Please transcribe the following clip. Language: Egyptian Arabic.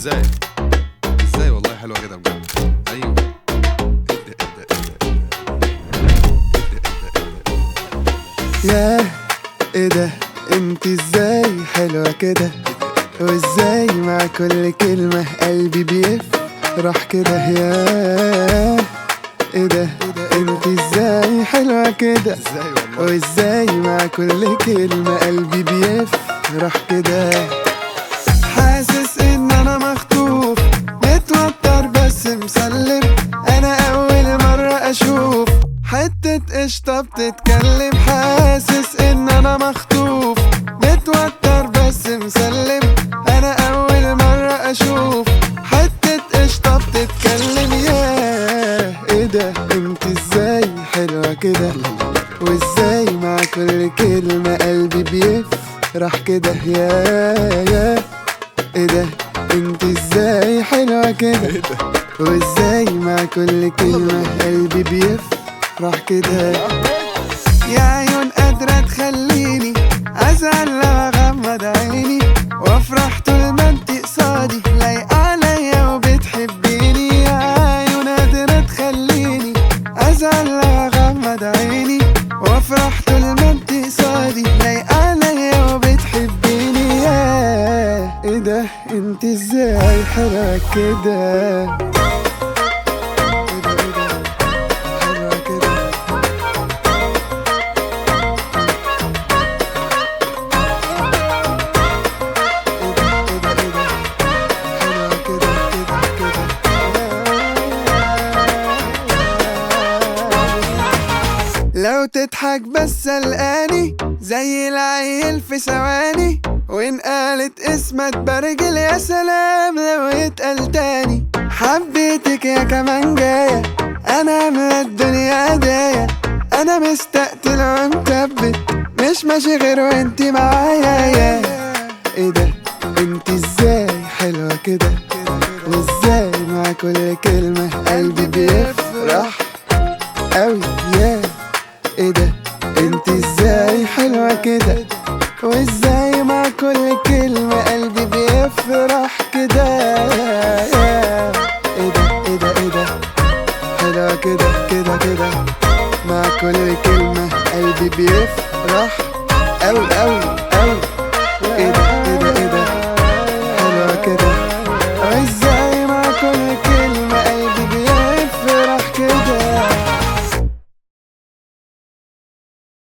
ازاي ازاي والله حلوه كده بجد ايوه اهدى اهدى اهدى اهدى اهدى اهدى ياه ايه ده انت ازاي حلوة كده وازاي مع كل كلمة قلبي بيفرح كده ياه ايه ده انت ازاي حلوة كده ازاي والله وازاي مع كل كلمة قلبي بيفرح كده حاسس ان انا مخطوف متوتر بس مسلم انا اول مرة اشوف حتة قشطة بتتكلم حاسس ان انا مخطوف متوتر بس مسلم انا اول مرة اشوف حتة قشطة بتتكلم ياه ايه ده انت ازاي حلوة كده وازاي مع كل كلمة قلبي بيفرح كده يا يا ايه ده انت ازاي حلوة كده ايه ده وازاي مع كل كلمة قلبي بيفرح كده يا عيون قادرة تخليني ازعل لو اغمض عيني وافرح طول ما انت قصادي لايقة عليا وبتحبيني يا عيون قادرة تخليني ازعل لو اغمض عيني وافرح طول ما انت قصادي لايقة عليا وبتحبيني يا ايه ده انت ازاي حلوة كده إيه ده إيه ده؟ حلوة كده إيه ده إيه ده إيه ده حلوة كده كده كده لو تضحك بس قلقاني زي العيل في ثواني وإن قالت اسمك برجل يا سلام لو يتقال تاني حبيتك يا كمان جاية أنا عاملة الدنيا هدايا أنا مستقتل ومثبت مش ماشي غير وانتي معايا يا ايه ده انت ازاي حلوة كده وازاي مع كل كلمة قلبي بيفرح قوي يا ايه ده انت ازاي حلوة كده وازاي مع كل كلمة قلبي بيفرح كده يا ايه ده ايه ده ايه ده حلوة كده كده كده مع كل كلمة قلبي بيفرح أوي أوي أوي ايه ده